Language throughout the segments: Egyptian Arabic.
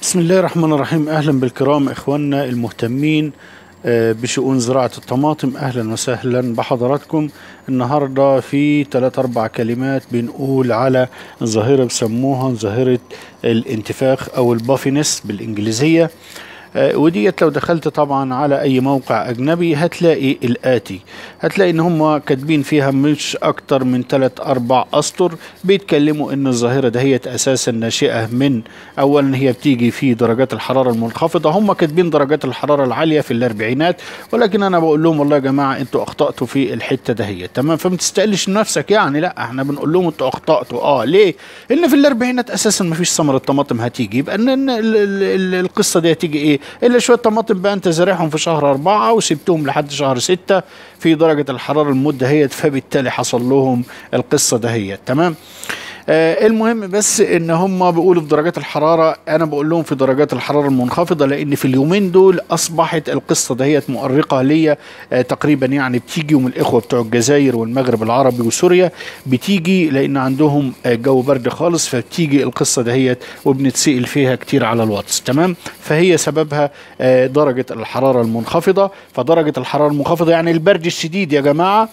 بسم الله الرحمن الرحيم اهلا بالكرام اخواننا المهتمين آه، بشؤون زراعة الطماطم اهلا وسهلا بحضراتكم النهاردة في ثلاث اربع كلمات بنقول على ظاهرة بسموها ظاهرة الانتفاخ او البافينس بالانجليزية آه، وديت لو دخلت طبعا على اي موقع اجنبي هتلاقي الاتي هتلاقي ان هم كاتبين فيها مش اكتر من 3 4 اسطر بيتكلموا ان الظاهره دهيت اساسا ناشئه من اولا هي بتيجي في درجات الحراره المنخفضه هم كاتبين درجات الحراره العاليه في الاربعينات ولكن انا بقول لهم والله يا جماعه انتوا اخطاتوا في الحته دهيت تمام فما تستقلش نفسك يعني لا احنا بنقول لهم انتوا اخطاتوا اه ليه؟ لان في الاربعينات اساسا ما فيش ثمره طماطم هتيجي يبقى ان إن ال- ال- ال- القصه دي هتيجي ايه؟ الا شويه طماطم بقى انت زارعهم في شهر أربعة وسبتهم لحد شهر ستة في درجه الحراره المده هيت فبالتالي حصل لهم القصه دهيت تمام؟ آه المهم بس ان هم بيقولوا في درجات الحراره انا بقول لهم في درجات الحراره المنخفضه لان في اليومين دول اصبحت القصه دهيت مؤرقه ليا آه تقريبا يعني بتيجي من الاخوه بتوع الجزائر والمغرب العربي وسوريا بتيجي لان عندهم آه جو برد خالص فبتيجي القصه دهيت وبنتسال فيها كتير على الواتس تمام فهي سببها آه درجه الحراره المنخفضه فدرجه الحراره المنخفضه يعني البرد الشديد يا جماعه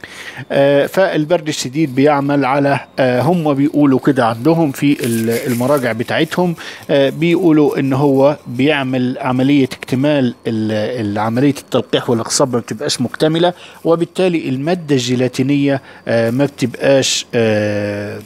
آه، فالبرد الشديد بيعمل على آه، هم بيقولوا كده عندهم في ال- المراجع بتاعتهم آه، بيقولوا ان هو بيعمل عمليه اكتمال ال- ال- عمليه التلقيح والاخصاب ما بتبقاش مكتمله وبالتالي الماده الجيلاتينيه آه، ما بتبقاش آه،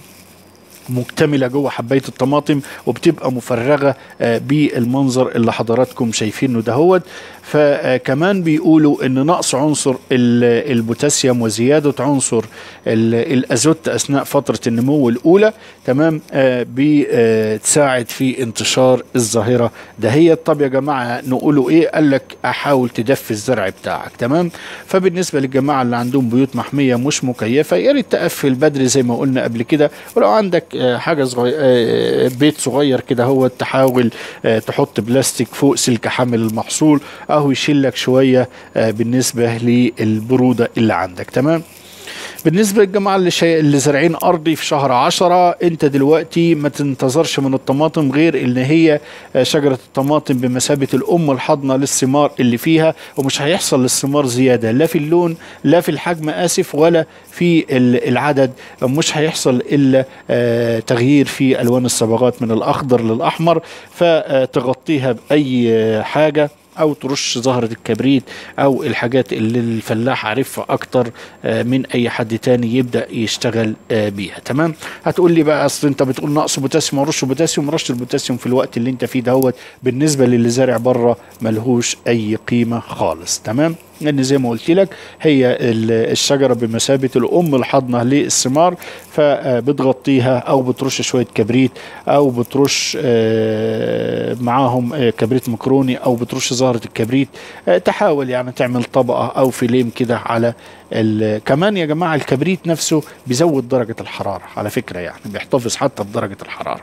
مكتمله جوه حبايه الطماطم وبتبقى مفرغه آه، بالمنظر اللي حضراتكم شايفينه دهوت فكمان بيقولوا ان نقص عنصر ال- البوتاسيوم وزياده عنصر ال- الازوت اثناء فتره النمو الاولى تمام آه، بتساعد في انتشار الظاهره دهيت طب يا جماعه نقولوا ايه قال لك احاول تدفي الزرع بتاعك تمام فبالنسبه للجماعه اللي عندهم بيوت محميه مش مكيفه يا ريت تقفل بدري زي ما قلنا قبل كده ولو عندك آه، حاجه صغير آه، بيت صغير كده هو تحاول آه، تحط بلاستيك فوق سلك حامل المحصول اهو يشيل لك شويه آه، بالنسبه للبروده اللي عندك تمام بالنسبة للجماعة اللي, شي... اللي زارعين أرضي في شهر عشرة أنت دلوقتي ما تنتظرش من الطماطم غير إن هي آه، شجرة الطماطم بمثابة الأم الحاضنة للثمار اللي فيها ومش هيحصل للثمار زيادة لا في اللون لا في الحجم آسف ولا في ال- العدد مش هيحصل إلا آه، تغيير في ألوان الصبغات من الأخضر للأحمر فتغطيها بأي آه، حاجة او ترش زهرة الكبريت او الحاجات اللي الفلاح عارفها اكتر آه، من اي حد تاني يبدا يشتغل آه، بيها تمام هتقول لي بقى اصل انت بتقول نقص بوتاسيوم ورش بوتاسيوم رش البوتاسيوم في الوقت اللي انت فيه دهوت بالنسبه للي زارع بره ملهوش اي قيمه خالص تمام لان زي ما قلت لك هي ال- الشجره بمثابه الام الحاضنه للثمار فبتغطيها او بترش شويه كبريت او بترش آه، معاهم آه، كبريت مكروني او بترش زهره الكبريت آه، تحاول يعني تعمل طبقه او فيليم كده على ال- كمان يا جماعه الكبريت نفسه بيزود درجه الحراره على فكره يعني بيحتفظ حتى بدرجه الحراره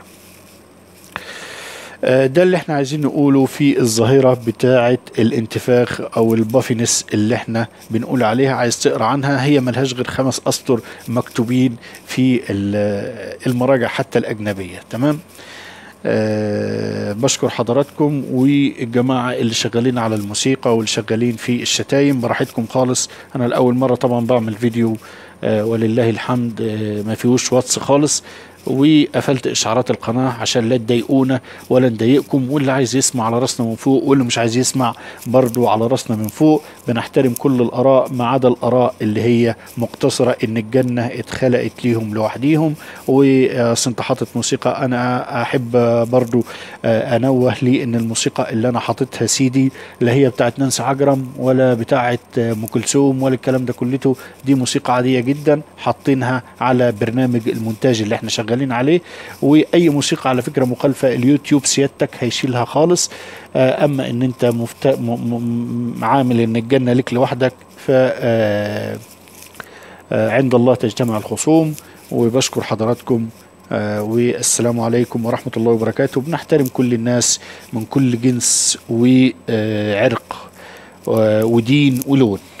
آه، ده اللي احنا عايزين نقوله في الظاهرة بتاعة الانتفاخ او البافينس اللي احنا بنقول عليها عايز تقرا عنها هي ملهاش غير خمس اسطر مكتوبين في ال- المراجع حتى الاجنبية تمام أه بشكر حضراتكم والجماعة اللي شغالين على الموسيقى واللي شغالين في الشتايم براحتكم خالص أنا لأول مرة طبعا بعمل فيديو أه ولله الحمد أه ما فيهوش واتس خالص وقفلت اشعارات القناه عشان لا تضايقونا ولا نضايقكم واللي عايز يسمع على راسنا من فوق واللي مش عايز يسمع برضو على راسنا من فوق بنحترم كل الاراء ما عدا الاراء اللي هي مقتصره ان الجنه اتخلقت ليهم لوحديهم واصل انت حاطط موسيقى انا احب برضو آه، انوه لي ان الموسيقى اللي انا حاططها سيدي لا هي بتاعت نانسي عجرم ولا بتاعت آه، ام كلثوم ولا الكلام ده كلته دي موسيقى عاديه جدا حاطينها على برنامج المونتاج اللي احنا شغالين عليه واي موسيقى على فكره مخالفه اليوتيوب سيادتك هيشيلها خالص آه، اما ان انت مفت... م... م... عامل ان الجنه لك لوحدك ف آه، آه، عند الله تجتمع الخصوم وبشكر حضراتكم آه، والسلام عليكم ورحمة الله وبركاته بنحترم كل الناس من كل جنس وعرق ودين ولون